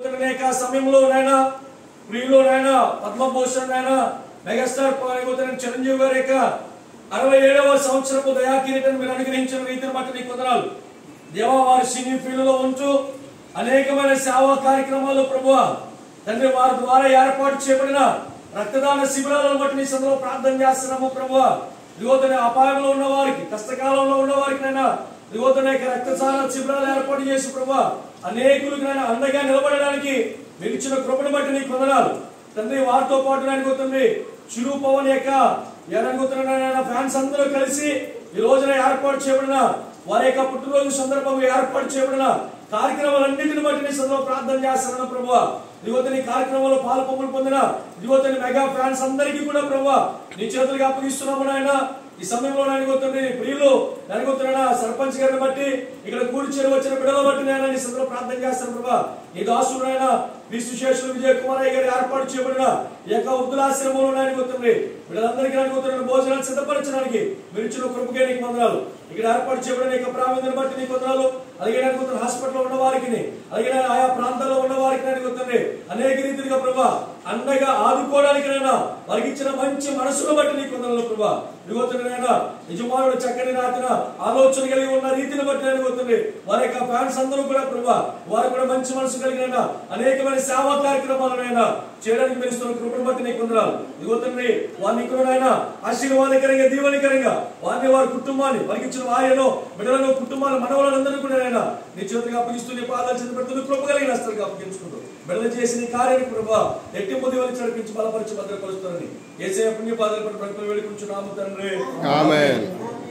అనేక సమయంలో నాయన ప్రియులు నాయన పద్మభూషణ్ నాయన మెగాస్టార్ పాల్గొతున్న చిరంజీవి గారి యొక్క అరవై ఏడవ సంవత్సరపు దయాకిరీటం మీరు అనుగ్రహించిన రీతిని బట్టి నీకు వందనాలు దేవా వారి సినీ ఫీల్డ్లో ఉంటూ అనేకమైన సేవా కార్యక్రమాలు ప్రభువ తండ్రి వారి ద్వారా ఏర్పాటు చేయబడిన రక్తదాన శిబిరాలను బట్టి నీ సందులో ప్రార్థన చేస్తున్నాము ప్రభువ ఇదిగోతనే అపాయంలో ఉన్న వారికి కష్టకాలంలో ఉన్న వారికి నైనా ఇదిగోతనే రక్తదాన శిబిరాలు ఏర్పాటు చేసి ప్రభు అనేకులకు నైనా అండగా నిలబడడానికి మీరు ఇచ్చిన కృపను బట్టి నీకు వందనాలు తండ్రి వారితో పాటు నేను అనుకుంటుంది చిరు పవన్ యొక్క ఏదనుకుంటున్న ఫ్యాన్స్ అందరూ కలిసి ఈ రోజున ఏర్పాటు చేయబడిన వారి యొక్క పుట్టినరోజు సందర్భంగా ఏర్పాటు చేయబడిన కార్యక్రమాలన్నింటిని బట్టి నీ సందర్భంలో ప్రార్థన చేస్తున్నాను ప్రభు ఇదిగోత నీ కార్యక్రమంలో పాలు పొమ్ములు పొందిన ఇదిగోత నీ మెగా ఫ్యాన్స్ అందరికీ కూడా ప్రభు నీ చేతులకు అప్పగిస్తున్నాము నాయన ఈ సమయంలో ననుగుతుంది ప్రియులు ననుగుతున్నా సర్పంచ్ గారిని బట్టి ఇక్కడ కూర్చొని వచ్చిన బిడ్డల బట్టి నేను నీ సందర్భంలో ప్రార్థన చేస్తాను ప్రభా నీ దాసుడు ఆయన విశ్వశేషులు విజయ కుమారయ్య గారు ఏర్పాటు చేయబడిన ఈ యొక్క వృద్ధులాశ్రమంలో ననుగుతుంది బిడ్డలందరికీ ననుగుతున్న భోజనాలు సిద్ధపరచడానికి మీరు ఇచ్చిన కృపకే నీకు వందనాలు ఇక్కడ ఏర్పాటు చేయబడిన నీకు ప్రాముఖ్యతను బట్టి నీకు వందనాలు అలాగే ననుగుతున్న హాస్పిటల్లో ఉన్న వారికి అలాగే నేను ఆయా ప్రాంతాల్లో ఉన్న వారికి ననుగుతుంది అనేక రీతిగా ప్రభా అండగా ఆదుకోవడానికి నైనా వారికి ఇచ్చిన మంచి మనసును బట్టి నీకు వందనాలు ప్రభా ఇదిగోతున్నాయినా యజమానుడు చక్కని రాత్రిన ఆలోచన కలిగి ఉన్న రీతిని బట్టి నేను పోతుంది వారి యొక్క ఫ్యాన్స్ అందరూ కూడా ప్రభా వారు కూడా మంచి మనసు కలిగిన అనేకమైన సేవా కార్యక్రమాలనైనా చేయడానికి మీరు ఇస్తున్న కృపను బట్టి నీకు వందనాలు ఇదిగోతుంది వారిని ఇక్కడ ఆయన ఆశీర్వాదకరంగా దీవెనకరంగా వారిని వారి కుటుంబాన్ని వారికి ఇచ్చిన భార్యను బిడ్డలను కుటుంబాన్ని మనవలందరూ కూడా ఆయన నీ చేతికి అప్పగిస్తూ నీ పాదాలు చేతి పెడుతుంది కృప కలిగిన హస్తాలుగా అప్పగించుకుంటూ బిడ్డలు చేసి నీ కార్యానికి ప్రభా ఎట్టి పొంది వెళ్ళి నడిపించి బలపరిచి భద్రపరుస్తారని ఏసే పుణ్య పాదాలు పడి ప్రకటన వెళ్ళి నామ తండ్రి ఆమెన్